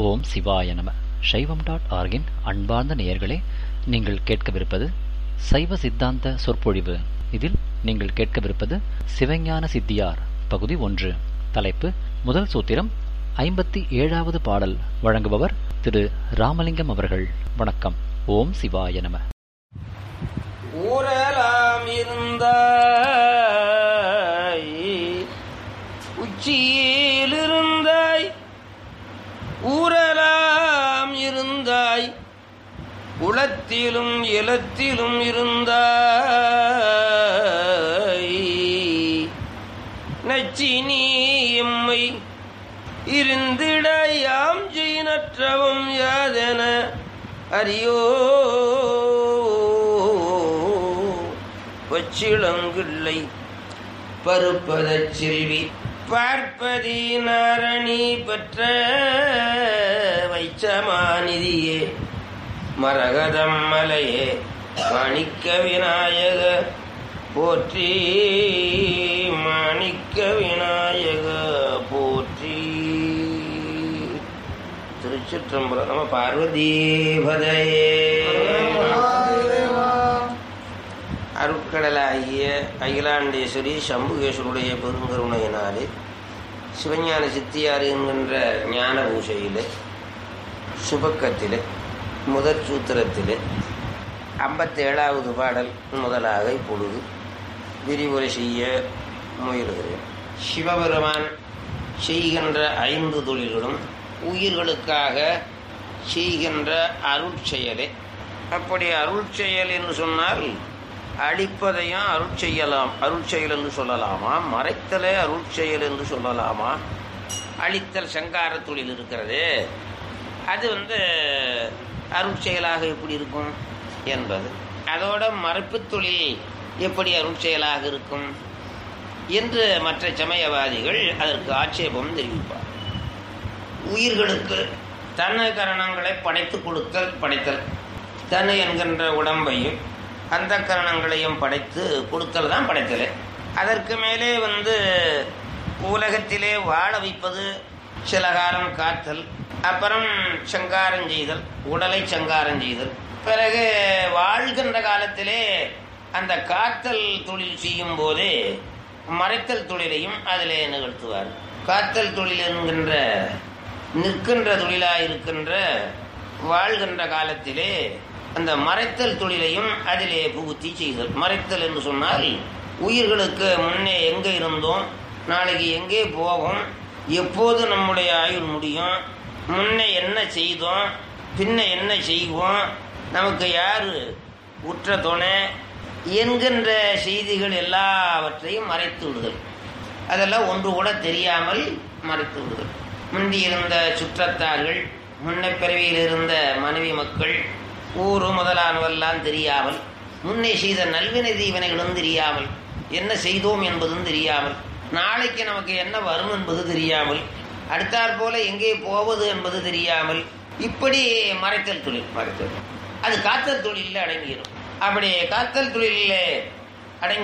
ஓம் சிவாய நம சைவம் டாட் ஆர்கின் அன்பார்ந்த நேயர்களே நீங்கள் கேட்கவிருப்பது சைவ சித்தாந்த சொற்பொழிவு இதில் நீங்கள் கேட்கவிருப்பது சிவஞான சித்தியார் பகுதி ஒன்று தலைப்பு முதல் சூத்திரம் ஐம்பத்தி ஏழாவது பாடல் வழங்குபவர் திரு ராமலிங்கம் அவர்கள் வணக்கம் ஓம் சிவாய நம ஊரலாம் இருந்த உச்சியில் இருந்தாய் ஊரலாம் இருந்தாய் உளத்திலும் இலத்திலும் இருந்தாய் நச்சினி எம்மை இருந்திட யாம் ஜெயினற்றவும் யாதென அறியோ பச்சிளங்கிள்ளை பருப்பதச் செல்வி பார்ப்பதி நாரணி பெற்ற வைச்சமாநிதியே மரகதம் மலையே மாணிக்க விநாயக போற்றி மாணிக்க விநாயக போற்றி திருச்சிற்றம்பலம் நம பார்வதீபதையே அருட்கடலாகிய அகிலாண்டேஸ்வரி சம்புகேஸ்வருடைய பெருங்கருணையினாலே சிவஞான சித்தியார் என்கின்ற ஞான பூசையில் சுபக்கத்தில் முதற் சூத்திரத்தில் ஐம்பத்தேழாவது பாடல் முதலாக இப்பொழுது விரிவுரை செய்ய முயலுகிறேன் சிவபெருமான் செய்கின்ற ஐந்து தொழில்களும் உயிர்களுக்காக செய்கின்ற அருட்செயலே அப்படி அருட்செயல் என்று சொன்னால் அழிப்பதையும் அருட்செய்யலாம் அருட்செயல் என்று சொல்லலாமா மறைத்தலே அருட்செயல் என்று சொல்லலாமா அழித்தல் சங்கார தொழில் இருக்கிறது அது வந்து அருட்செயலாக எப்படி இருக்கும் என்பது அதோட மறைப்பு தொழில் எப்படி அருட்செயலாக இருக்கும் என்று மற்ற சமயவாதிகள் அதற்கு ஆட்சேபம் தெரிவிப்பார் உயிர்களுக்கு தன்னை கரணங்களை படைத்து கொடுத்தல் படைத்தல் தன்னை என்கின்ற உடம்பையும் அந்த கரணங்களையும் படைத்து கொடுத்தல் தான் படைத்தல் அதற்கு மேலே வந்து உலகத்திலே வாழ வைப்பது சில காலம் காத்தல் அப்புறம் சங்காரம் செய்தல் உடலை சங்காரம் செய்தல் பிறகு வாழ்கின்ற காலத்திலே அந்த காத்தல் தொழில் செய்யும் போதே மறைத்தல் தொழிலையும் அதிலே நிகழ்த்துவார் காத்தல் தொழில் என்கின்ற நிற்கின்ற தொழிலாக இருக்கின்ற வாழ்கின்ற காலத்திலே அந்த மறைத்தல் தொழிலையும் அதிலே புகுத்தி செய்தல் மறைத்தல் என்று சொன்னால் உயிர்களுக்கு முன்னே எங்கே இருந்தோம் நாளைக்கு எங்கே போவோம் எப்போது நம்முடைய ஆயுள் முடியும் முன்னே என்ன செய்தோம் பின்ன என்ன செய்வோம் நமக்கு யார் உற்ற துணை என்கின்ற செய்திகள் எல்லாவற்றையும் மறைத்து விடுதல் அதெல்லாம் ஒன்று கூட தெரியாமல் மறைத்து விடுதல் முந்தி இருந்த சுற்றத்தார்கள் முன்ன பிறவியில் இருந்த மனைவி மக்கள் ஊரு முதலானவெல்லாம் தெரியாமல் முன்னே செய்த நல்வினை தீவனைகளும் தெரியாமல் என்ன செய்தோம் என்பதும் தெரியாமல் நாளைக்கு நமக்கு என்ன வரும் என்பது தெரியாமல் அடுத்தாற் போல எங்கே போவது என்பது தெரியாமல் இப்படி மறைத்தல் தொழில் மறைத்தல் அது காத்தல் தொழிலில் அடங்கிடும் அப்படி காத்தல் தொழிலில்